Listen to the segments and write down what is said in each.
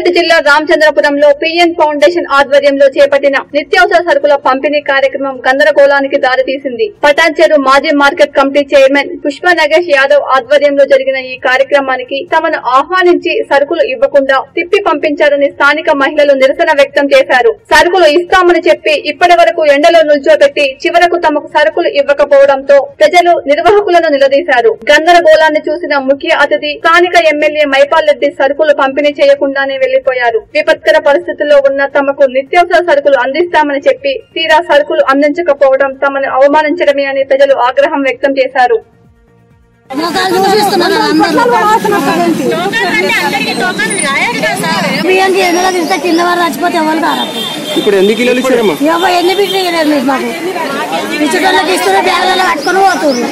రంగారెడ్డి జిల్లా రామచంద్రపురంలో PN foundation ఆధ్వర్యంలో చేపట్టిన నిత్యావసర సరుకుల పంపిణీ కార్యక్రమం గందరగోళానికి దారితీసింది పటాన్చేరు మాజీ market committee chairman Pushpa Nagesh Yadav ఆధ్వర్యంలో జరిగిన ఈ కార్యక్రమానికి తమను ఆహ్వానించి సరుకులు ఇవ్వకుండా తిప్పి పంపించారని స్థానిక మహిళలు నిరసన వ్యక్తం చేశారు సరుకులు ఇస్తామని చెప్పి ఇప్పటి వరకు ఎండలో నిల్చోబెట్టి చివరకు తమకు సరుకులు ఇవ్వకపోవడంతో ప్రజలు నిర్వాహకులను నిలదీశారు గందరగోళాన్ని చూసిన ముఖ్య అతిథి స్థానిక ఎమ్మెల్యే మైపాల్ రెడ్డి సరుకులు పంపిణీ చేయకుండానే వెళ్లిపోయారు విపత్కర పరిస్థితుల్లో ఉన్న తమకు నిత్యావసర సరుకులు అందిస్తామని చెప్పి తీరా సరుకులు అందించకపోవడం తమను అవమానించడమే అని ప్రజలు ఆగ్రహం వ్యక్తం చేశారు మొఖాలు చూపిస్తున్నారు అందరూ బియ్యానికి ఎండలో తిరిగితే కింద వారు చచ్చిపోతే ఎవరు కారు ఇప్పుడు ఎన్ని కిలోలు ఇచ్చారమ్మా ఇవ్వ ఎన్ని బిడ్డలు ఇవ్వలేదు మీరు మాకు ఇచ్చేటోళ్ళకి ఇస్తున్న బ్యాగులలో పట్టుకొని పోతున్నారు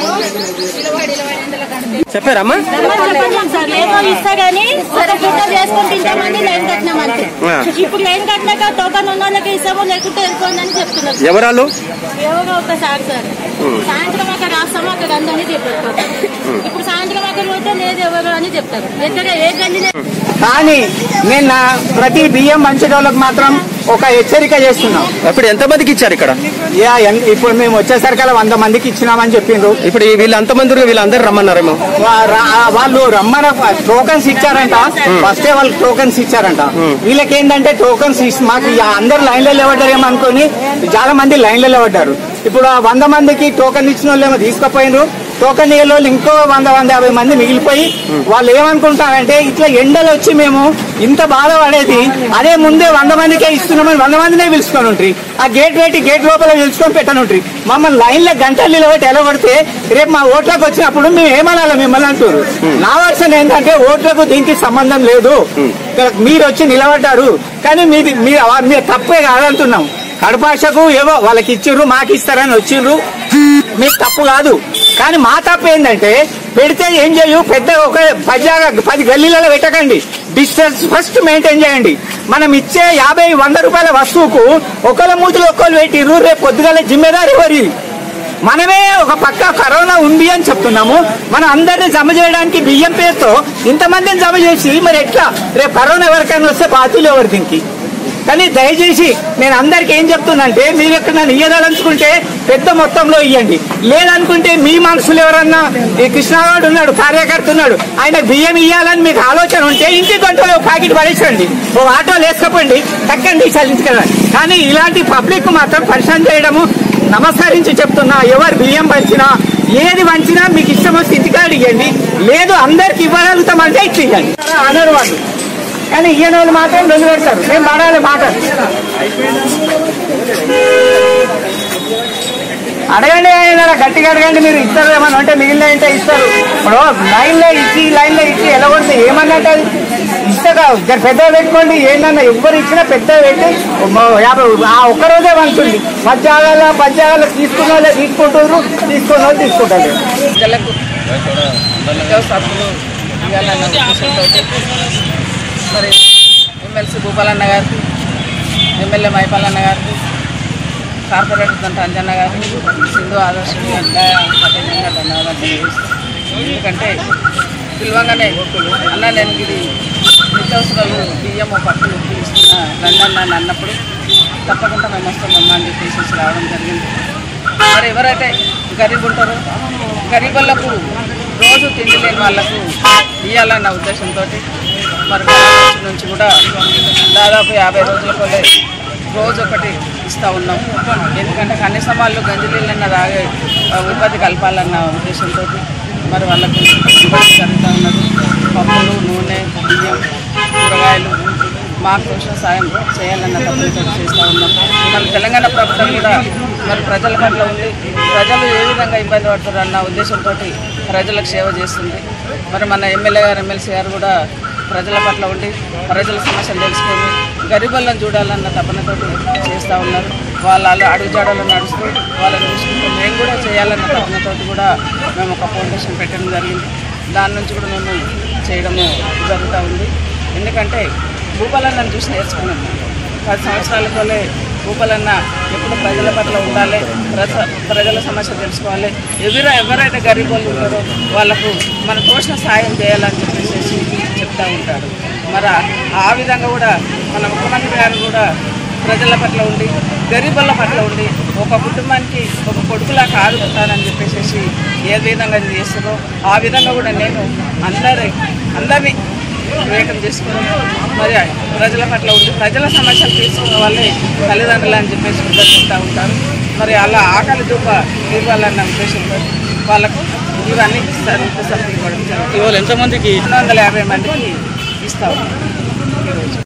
చెప్పారమ్మా సార్ ఏమో ఇస్తా గానీ సరే గిట్ట చేసుకొని తింటామని లైన్ కట్టినాం అంతే ఆ. ఇప్పుడు లైన్ కట్టినాక టోకన్ ఉన్న వాళ్ళకి ఇస్తామో లేకుంటే వెళ్ళిపోండి అని చెప్తున్నారు ఎవరాలు ఎవరో ఒకసారి సార్ సాయంత్రం అక్కడ రాస్తామో అక్కడ అందని చెప్పారు ఇప్పుడు సాయంత్రం అక్కడ పోతే లేదు ఎవరు అని చెప్తారు ఎక్కడ ఏ గల్లీలో కానీ నేను నా ప్రతి బియ్యం పంచేటోళ్ళకి మాత్రం ఒక హెచ్చరిక చేస్తున్నాం ఇప్పుడు ఎంత మందికి ఇచ్చారు ఇక్కడ యా, ఎన్- ఇప్పుడు మేము వచ్చేసరికల్లా వంద మందికి ఇచ్చినామని చెప్పిండ్రు ఇప్పుడు ఈ వీళ్ళు అంతమంది వీళ్ళందరూ రమ్మన్నారేమో వా- రా- వాళ్ళు రమ్మన టోకన్స్ ఇచ్చారంట ఫస్టే వాళ్ళు టోకన్స్ ఇచ్చారంట వీళ్ళకి ఏంటంటే టోకన్స్ మాకు ఈ అందరు లైన్లో లేవడ్డారేమో అనుకొని చాలా మంది లైన్లో లేవడ్డారు ఇప్పుడు ఆ వంద మందికి టోకన్ ఇచ్చిన వాళ్ళు ఏమో తీసుకుపోయినరు టోకన్ ఇయ్యే వాళ్ళు ఇంకో వంద వంద యాభై మంది మిగిలిపోయి వాళ్ళు ఏమనుకుంటారంటే ఇట్లా ఎండలు వచ్చి మేము ఇంత బాధపడేది అదే ముందే వంద మందికే ఇస్తున్నామని వంద మందినే పిలుచుకొని ఉంటారు ఆ గేట్ పెట్టి గేట్ లోపల పిలుచుకొని పెట్టనుంటారు మమ్మల్ని లైన్లో గంటలు నిలబెట్టి ఎలబడితే రేపు మా ఓట్లకు వచ్చినప్పుడు మేము ఏమనాలి మిమ్మల్ని అంటారు నా వర్షన్ ఏంటంటే ఓట్లకు దీనికి సంబంధం లేదు ఇక్కడ మీరు వచ్చి నిలబడ్డారు కానీ మీది మీరు మీరు తప్పే కాదంటున్నాం కడపాషకు ఏవో వాళ్ళకి ఇచ్చిర్రు మాకు ఇస్తారని వచ్చిర్రు మీకు తప్పు కాదు కానీ మా తప్పు ఏంటంటే పెడితే ఏం చేయు పెద్ద ఒక పది జాగా పది గల్లీలలో పెట్టకండి డిస్టెన్స్ ఫస్ట్ మెయింటైన్ చేయండి మనం ఇచ్చే యాభై వంద రూపాయల వస్తువుకు ఒకళ్ళ మూతులు ఒక్కరు పెట్టిర్రు రేపు పొద్దుగల జిమ్మెదారు ఎవరి మనమే ఒక పక్క కరోనా ఉంది అని చెప్తున్నాము మనం అందరినీ జమ చేయడానికి బియ్యం పేరుతో ఇంతమందిని జమ చేసి మరి ఎట్లా రేపు కరోనా ఎవరికైనా వస్తే బాధ్యులు ఎవరు దీనికి కానీ దయచేసి నేను అందరికి ఏం చెప్తున్నానంటే మీరు ఎక్కడ నన్ను ఇయ్యదలుచుకుంటే పెద్ద మొత్తంలో ఇవ్వండి లేదనుకుంటే మీ మనసులో ఎవరన్నా ఈ కృష్ణారావు ఉన్నాడు కార్యకర్త ఉన్నాడు ఆయన బియ్యం ఇవ్వాలని మీకు ఆలోచన ఉంటే ఇంటి కొంటలో ఒక ప్యాకెట్ పడేసండి ఓ ఆటో వేసుకోండి తక్కండి చల్లించుకెళ్ళండి కానీ ఇలాంటి పబ్లిక్ మాత్రం పరిశ్రమ చేయడము నమస్కరించి చెప్తున్నా ఎవరు బియ్యం పంచినా ఏది పంచినా మీకు ఇష్టం వస్తే ఇంటికాడ ఇవ్వండి లేదు అందరికి ఇవ్వగలుగుతామంటే ఇచ్చి ఇవ్వండి అనరు వాళ్ళు కానీ ఈయన వాళ్ళు మాత్రం రెండు పెడతారు మేము పడాలి మాట అడగండి ఆయన గట్టిగా అడగండి మీరు ఇస్తారు ఏమన్నా అంటే మిగిలిన అంటే ఇస్తారు ఇప్పుడు లైన్ లో ఇచ్చి లైన్ లో ఇచ్చి ఎలా కొడితే ఏమన్నట్టు అది ఇస్తాక జర పెద్ద పెట్టుకోండి ఏంటన్నా ఎవరు ఇచ్చినా పెద్ద పెట్టి మ- యాభై ఆ ఒక్క రోజే వంచుంది మధ్యాగాల పద్యాగాలు తీసుకున్న వాళ్ళే తీసుకుంటారు తీసుకున్న వాళ్ళు తీసుకుంటారు ప్రజలకు నిత్యావసరాలు ఇవ్వాలన్న ఉద్దేశంతో మరి ఎమ్మెల్సీ భూపాలన్న గారికి ఎమ్మెల్యే మైపాలన్న గారికి కార్పొరేటర్ దంట అంజన్న గారికి సింధు ఆదర్శ కఠినంగా ధన్యవాదాలు తెలియజేస్తాను ఎందుకంటే పిలవంగానే అన్న నేను ఇది నిత్యావసరాలు బియ్యము పప్పులు ఇస్తున్నా రండి అన్న అని అన్నప్పుడు తప్పకుండా మేము వస్తామమ్మా అని చెప్పేసి రావడం జరిగింది మరి ఎవరైతే గరీబ్ ఉంటారో గరీబులకు రోజు తిండి లేని వాళ్ళకు ఇవ్వాలన్న ఉద్దేశంతో మరి గవర్నమెంట్ నుంచి కూడా దాదాపు యాభై రోజుల కొలే రోజు ఒకటి ఇస్తూ ఉన్నాం ఎందుకంటే కనీసం వాళ్ళు గంజి నీళ్ళన్న తాగే ఆ, ఉపాధి కలపాలన్న ఉద్దేశంతో మరి వాళ్ళకు ఇబ్బంది జరుగుతూ ఉన్నది పప్పులు నూనె బియ్యం కూరగాయలు మాకు తోచిన సాయం చేయాలన్న తప్పనితో చేస్తూ ఉన్నాం మన తెలంగాణ ప్రభుత్వం కూడా మరి ప్రజల పట్ల ఉంది ప్రజలు ఏ విధంగా ఇబ్బంది పడుతారు అన్న ఉద్దేశంతో ప్రజలకు సేవ చేస్తుంది మరి మన ఎమ్మెల్యే గారు ఎమ్మెల్సీ గారు కూడా ప్రజల పట్ల ఉండి ప్రజల సమస్యలు తెలుసుకొని గరీబులను చూడాలన్న తపనతో చేస్తూ ఉన్నారు వాళ్ళ అడుగుజాడలు నడుస్తూ వాళ్ళని చూసుకుంటూ మేము కూడా చేయాలన్న తపనతో కూడా మేము ఒక ఫౌండేషన్ పెట్టడం జరిగింది దాని నుంచి కూడా మేము చేయడము జరుగుతూ ఉంది ఎందుకంటే భూపాలన్నను చూసి నేర్చుకున్నాం పది సంవత్సరాల కోలే భూపాలన్న ఎప్పుడు ప్రజల పట్ల ఉండాలి ప్రజ- ప్రజల సమస్య తెలుసుకోవాలి ఎవరు ఎవరైతే గరీబ్ వాళ్ళు ఉంటారో వాళ్ళకు మన తోచిన సాయం చేయాలని చెప్పేసి చెప్తా చెప్తూ ఉంటాడు మరి ఆ- ఆ విధంగా కూడా మన ముఖ్యమంత్రి గారు కూడా ప్రజల పట్ల ఉండి గరీబుల పట్ల ఉండి ఒక కుటుంబానికి ఒక కొడుకులా ఆదుకుంటానని చెప్పేసి ఏ విధంగా ఇది చేస్తుందో ఆ విధంగా కూడా నేను అందరి అందరినీ వివేకం చేసుకుని మరి ప్రజల పట్ల ఉండి ప్రజల సమస్యలు తీసుకున్న వాళ్ళే తల్లిదండ్రులు అని చెప్పేసి ఉద్ధరిస్తూ ఉంటారు మరి అలా ఆకలి దూప తీర్వాలన్న ఉద్దేశంతో వాళ్ళకు ఇవన్నీ ఇస్తారు సబ్సిడీ ఇవ్వడం జరుగుతుంది ఇవాళ ఎంతమందికి రెండు వందల యాభై మందికి ఇస్తాము ఈరోజు